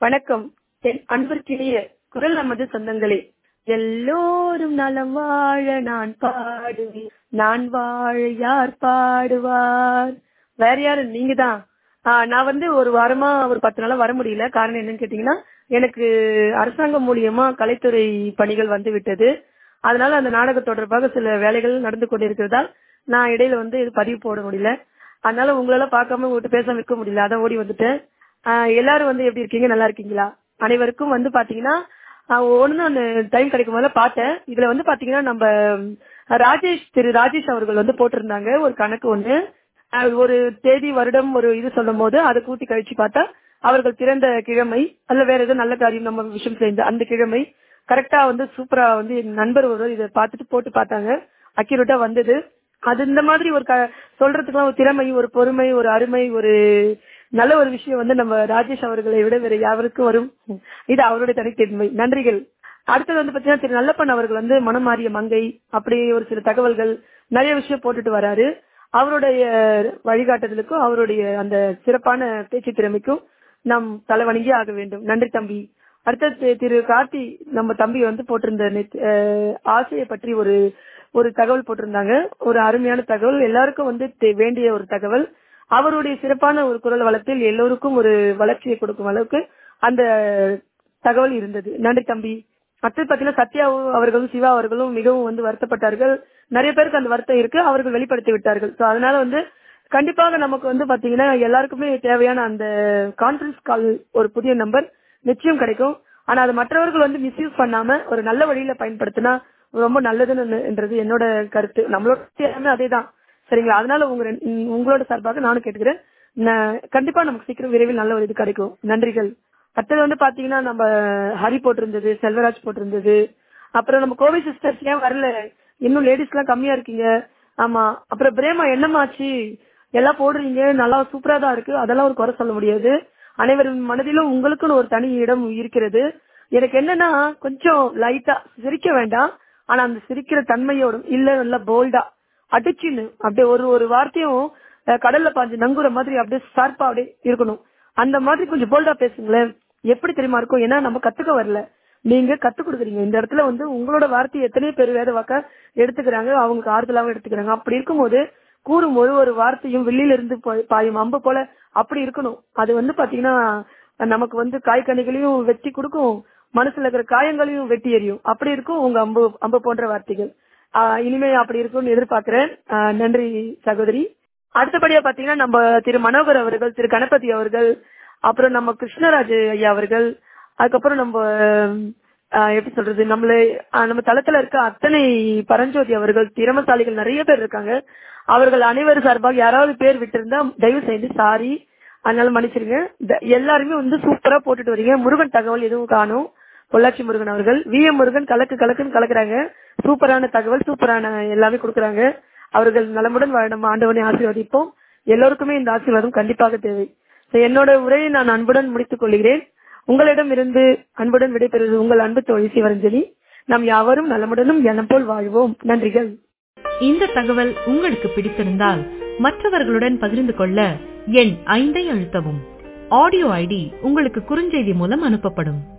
வணக்கம் என் அன்பிற்கினிய குரல் நமது சொந்தங்களே எல்லோரும் நலம் வாழ நான் பாடுவேன் நான் வாழ யார் பாடுவார் வேற யாரு நீங்க தான் நான் வந்து ஒரு வாரமா ஒரு பத்து நாளா வர முடியல காரணம் என்னன்னு கேட்டீங்கன்னா எனக்கு அரசாங்கம் மூலியமா கலைத்துறை பணிகள் வந்து விட்டது அதனால அந்த நாடக தொடர்பாக சில வேலைகள் நடந்து கொண்டிருக்கிறதால் நான் இடையில வந்து இது பதிவு போட முடியல அதனால உங்களால பார்க்காம உங்ககிட்ட பேசாம இருக்க முடியல அதான் ஓடி வந்துட்டேன் ஆஹ் எல்லாரும் வந்து எப்படி இருக்கீங்க நல்லா இருக்கீங்களா அனைவருக்கும் வந்து பாத்தீங்கன்னா ஒண்ணு ஒண்ணு டைம் கிடைக்கும் போது பார்த்தேன் இதுல வந்து பாத்தீங்கன்னா நம்ம ராஜேஷ் திரு ராஜேஷ் அவர்கள் வந்து போட்டிருந்தாங்க ஒரு கணக்கு ஒண்ணு ஆஹ் ஒரு தேதி வருடம் ஒரு இது சொல்லும் போது அதை கூட்டி கழிச்சு பார்த்தா அவர்கள் பிறந்த கிழமை அல்ல வேற ஏதோ நல்ல காரியம் நம்ம விஷயம் செய்த அந்த கிழமை கரெக்டா வந்து சூப்பரா வந்து என் நண்பர் ஒருவர் இதை பார்த்துட்டு போட்டு பார்த்தாங்க அக்யூரேட்டா வந்தது அது இந்த மாதிரி ஒரு சொல்றதுக்குலாம் ஒரு திறமை ஒரு பொறுமை ஒரு அருமை ஒரு நல்ல ஒரு விஷயம் வந்து நம்ம ராஜேஷ் அவர்களை விட வேற யாருக்கும் வரும் இது அவருடைய தனித்தன்மை நன்றிகள் அடுத்தது வந்து பாத்தீங்கன்னா திரு நல்லப்பன் அவர்கள் வந்து மனம் மாறிய மங்கை அப்படி ஒரு சில தகவல்கள் நிறைய விஷயம் போட்டுட்டு வராரு அவருடைய வழிகாட்டுதலுக்கும் அவருடைய அந்த சிறப்பான பேச்சு திறமைக்கும் நாம் தலை வணங்கி ஆக வேண்டும் நன்றி தம்பி அடுத்தது திரு கார்த்தி நம்ம தம்பி வந்து போட்டிருந்த ஆசையை பற்றி ஒரு ஒரு தகவல் போட்டிருந்தாங்க ஒரு அருமையான தகவல் எல்லாருக்கும் வந்து வேண்டிய ஒரு தகவல் அவருடைய சிறப்பான ஒரு குரல் வளத்தில் எல்லோருக்கும் ஒரு வளர்ச்சியை கொடுக்கும் அளவுக்கு அந்த தகவல் இருந்தது நன்றி தம்பி அடுத்தது பாத்தீங்கன்னா சத்யா அவர்களும் சிவா அவர்களும் மிகவும் வந்து வருத்தப்பட்டார்கள் நிறைய பேருக்கு அந்த வருத்தம் இருக்கு அவர்கள் வெளிப்படுத்தி விட்டார்கள் சோ அதனால வந்து கண்டிப்பாக நமக்கு வந்து பாத்தீங்கன்னா எல்லாருக்குமே தேவையான அந்த கான்பரன்ஸ் கால் ஒரு புதிய நம்பர் நிச்சயம் கிடைக்கும் ஆனா அது மற்றவர்கள் வந்து மிஸ்யூஸ் பண்ணாம ஒரு நல்ல வழியில பயன்படுத்தினா ரொம்ப நல்லதுன்னுன்றது என்னோட கருத்து நம்மளோட எல்லாமே அதே தான் சரிங்களா அதனால உங்க உங்களோட சார்பாக நானும் கேட்டுக்கிறேன் கண்டிப்பா நமக்கு சீக்கிரம் விரைவில் நல்ல ஒரு இது கிடைக்கும் நன்றிகள் அடுத்தது வந்து பாத்தீங்கன்னா நம்ம ஹரி போட்டிருந்தது செல்வராஜ் போட்டிருந்தது அப்புறம் நம்ம கோவை சிஸ்டர்ஸ் ஏன் வரல இன்னும் லேடிஸ் எல்லாம் கம்மியா இருக்கீங்க ஆமா அப்புறம் பிரேமா என்னமாச்சு எல்லாம் போடுறீங்க நல்லா சூப்பரா தான் இருக்கு அதெல்லாம் ஒரு குறை சொல்ல முடியாது அனைவரின் மனதிலும் உங்களுக்குன்னு ஒரு தனி இடம் இருக்கிறது எனக்கு என்னன்னா கொஞ்சம் லைட்டா சிரிக்க வேண்டாம் ஆனா அந்த சிரிக்கிற தன்மையோட இல்ல நல்ல போல்டா அடிச்சுன்னு அப்படியே ஒரு ஒரு வார்த்தையும் கடல்ல பாஞ்சு நங்குற மாதிரி அப்படியே ஷார்ப்பா அப்படியே இருக்கணும் அந்த மாதிரி கொஞ்சம் போல்டா பேசுங்களேன் எப்படி தெரியுமா இருக்கும் ஏன்னா நம்ம கத்துக்க வரல நீங்க கத்து கொடுக்குறீங்க இந்த இடத்துல வந்து உங்களோட வார்த்தையை எத்தனையோ பேர் வேற வாக்க எடுத்துக்கிறாங்க அவங்களுக்கு ஆறுதலாவும் எடுத்துக்கிறாங்க அப்படி இருக்கும்போது கூறும் ஒரு ஒரு வார்த்தையும் வெளியில இருந்து பாயும் அம்பு போல அப்படி இருக்கணும் அது வந்து பாத்தீங்கன்னா நமக்கு வந்து காய்கனிகளையும் வெட்டி கொடுக்கும் மனசுல இருக்கிற காயங்களையும் வெட்டி எறியும் அப்படி இருக்கும் உங்க அம்பு அம்பு போன்ற வார்த்தைகள் இனிமே அப்படி இருக்கும்னு எதிர்பார்க்கிறேன் நன்றி சகோதரி அடுத்தபடியா பாத்தீங்கன்னா நம்ம திரு மனோகர் அவர்கள் திரு கணபதி அவர்கள் அப்புறம் நம்ம கிருஷ்ணராஜ் ஐயா அவர்கள் அதுக்கப்புறம் நம்ம எப்படி சொல்றது நம்மள நம்ம தளத்துல இருக்க அத்தனை பரஞ்சோதி அவர்கள் திறமசாலிகள் நிறைய பேர் இருக்காங்க அவர்கள் அனைவரும் சார்பாக யாராவது பேர் விட்டிருந்தா தயவு செய்து சாரி அதனால மன்னிச்சிருங்க எல்லாருமே வந்து சூப்பரா போட்டுட்டு வரீங்க முருகன் தகவல் எதுவும் காணும் பொள்ளாச்சி முருகன் அவர்கள் வி எம் முருகன் கலக்கு கலக்குன்னு கலக்குறாங்க சூப்பரான தகவல் சூப்பரான எல்லாமே கொடுக்குறாங்க அவர்கள் நலமுடன் வாழ நம்ம ஆண்டவனை ஆசீர்வதிப்போம் எல்லோருக்குமே இந்த ஆசீர்வாதம் கண்டிப்பாக தேவை என்னோட உரையை நான் அன்புடன் முடித்துக் கொள்கிறேன் உங்களிடம் இருந்து அன்புடன் விடைபெறுவது உங்கள் அன்பு தோழி சிவரஞ்சலி நாம் யாவரும் நலமுடனும் என போல் வாழ்வோம் நன்றிகள் இந்த தகவல் உங்களுக்கு பிடித்திருந்தால் மற்றவர்களுடன் பகிர்ந்து கொள்ள எண் ஐந்தை அழுத்தவும் ஆடியோ ஐடி உங்களுக்கு குறுஞ்செய்தி மூலம் அனுப்பப்படும்